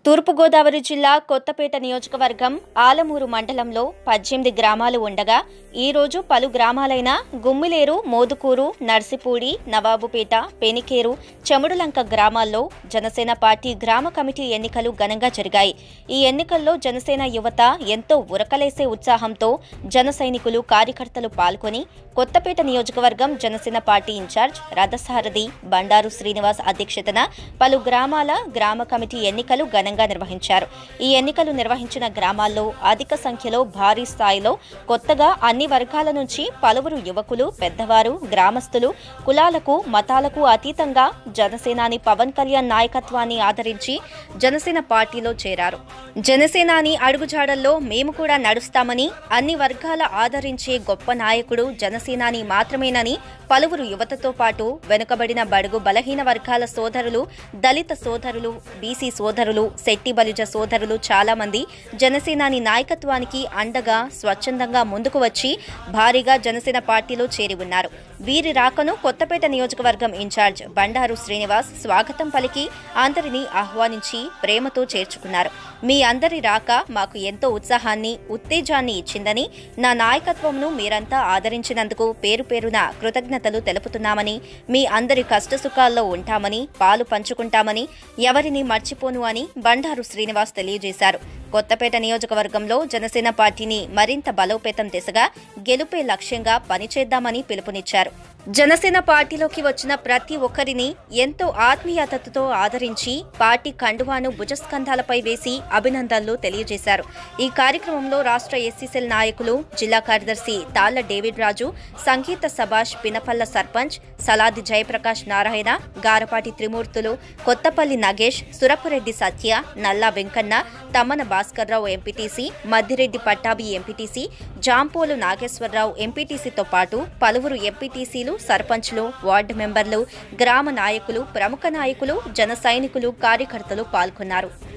తూర్పుగోదావరి జిల్లా కొత్తపేట నియోజకవర్గం ఆలమూరు మండలంలో పద్దెనిమిది గ్రామాలు ఉండగా ఈ రోజు పలు గ్రామాలైన గుమ్మిలేరు మోదుకూరు నర్సిపూడి నవాబుపేట పెనికేరు చెముడులంక గ్రామాల్లో జనసేన పార్టీ గ్రామ కమిటీ ఎన్నికలు ఘనంగా జరిగాయి ఈ ఎన్నికల్లో జనసేన యువత ఎంతో ఉరకలేసే ఉత్సాహంతో జన సైనికులు కార్యకర్తలు పాల్గొని కొత్తపేట నియోజకవర్గం జనసేన పార్టీ ఇన్ఛార్జ్ రథసారథి బండారు శ్రీనివాస్ అధ్యక్షతన పలు గ్రామాల గ్రామ కమిటీ ఎన్నికలు ఘనంగా నిర్వహించారు ఈ ఎన్నికలు నిర్వహించిన గ్రామాల్లో అధిక సంఖ్యలో భారీ స్థాయిలో కొత్తగా అన్ని వర్గాల నుంచి పలువురు యువకులు పెద్దవారు గ్రామస్తులు కులాలకు మతాలకు అతీతంగా జనసేనాని పవన్ కళ్యాణ్ నాయకత్వాన్ని ఆదరించి జనసేన పార్టీలో చేరారు జనసేనాని అడుగుజాడల్లో మేము కూడా నడుస్తామని అన్ని వర్గాల ఆదరించే గొప్ప నాయకుడు జనసేనాని మాత్రమేనని పలువురు యువతతో పాటు వెనుకబడిన బడుగు బలహీన వర్గాల సోదరులు దళిత సోదరులు బీసీ సోదరులు శెట్టి బలిజ సోదరులు చాలా మంది జనసేనాని నాయకత్వానికి అండగా స్వచ్ఛందంగా ముందుకు వచ్చి భారీగా జనసేన పార్టీలో చేరి ఉన్నారు వీరి రాకను కొత్తపేట నియోజకవర్గం ఇన్ఛార్జ్ బండారు శ్రీనివాస్ స్వాగతం పలికి అందరినీ ఆహ్వానించి ప్రేమతో చేర్చుకున్నారు మీ అందరి రాక మాకు ఎంతో ఉత్సాహాన్ని ఉత్తేజాన్ని ఇచ్చిందని నా నాయకత్వంను మీరంతా ఆదరించినందుకు పేరు పేరున కృతజ్ఞతలు తెలుపుతున్నామని మీ అందరి కష్టసుఖాల్లో ఉంటామని పాలు పంచుకుంటామని ఎవరిని మర్చిపోను అని బండారు శ్రీనివాస్ తెలియజేశారు కొత్తపేట నియోజకవర్గంలో జనసేన పార్టీని మరింత బలోపేతం దిశగా గెలుపే లక్ష్యంగా పనిచేద్దామని పిలుపునిచ్చారు జనసేన పార్టీలోకి వచ్చిన ప్రతి ఒక్కరిని ఎంతో ఆత్మీయతతో ఆదరించి పార్టీ కండువాను భుజస్కంధాలపై వేసి అభినందనలు తెలియజేశారు ఈ కార్యక్రమంలో రాష్ట్ర ఎస్సీసెల్ నాయకులు జిల్లా కార్యదర్శి Talla David Raju Sangeeta Subhash Pinapalla sarpanch Saladi Jayaprakash Narayana Garapati Trimurthulu Kothapalli Nagesh Surapureddy Satya Nalla Venkanna Tammana Bhaskar Rao MPTC Maddireddy Pattabhi MPTC Jampolu Nageswara Rao ఎంపీటీసీతో పాటు పలువురు ఎంపీటీసీలు సర్పంచ్లు వార్డు మెంబర్లు గ్రామ నాయకులు ప్రముఖ నాయకులు జన సైనికులు కార్యకర్తలు పాల్గొన్నారు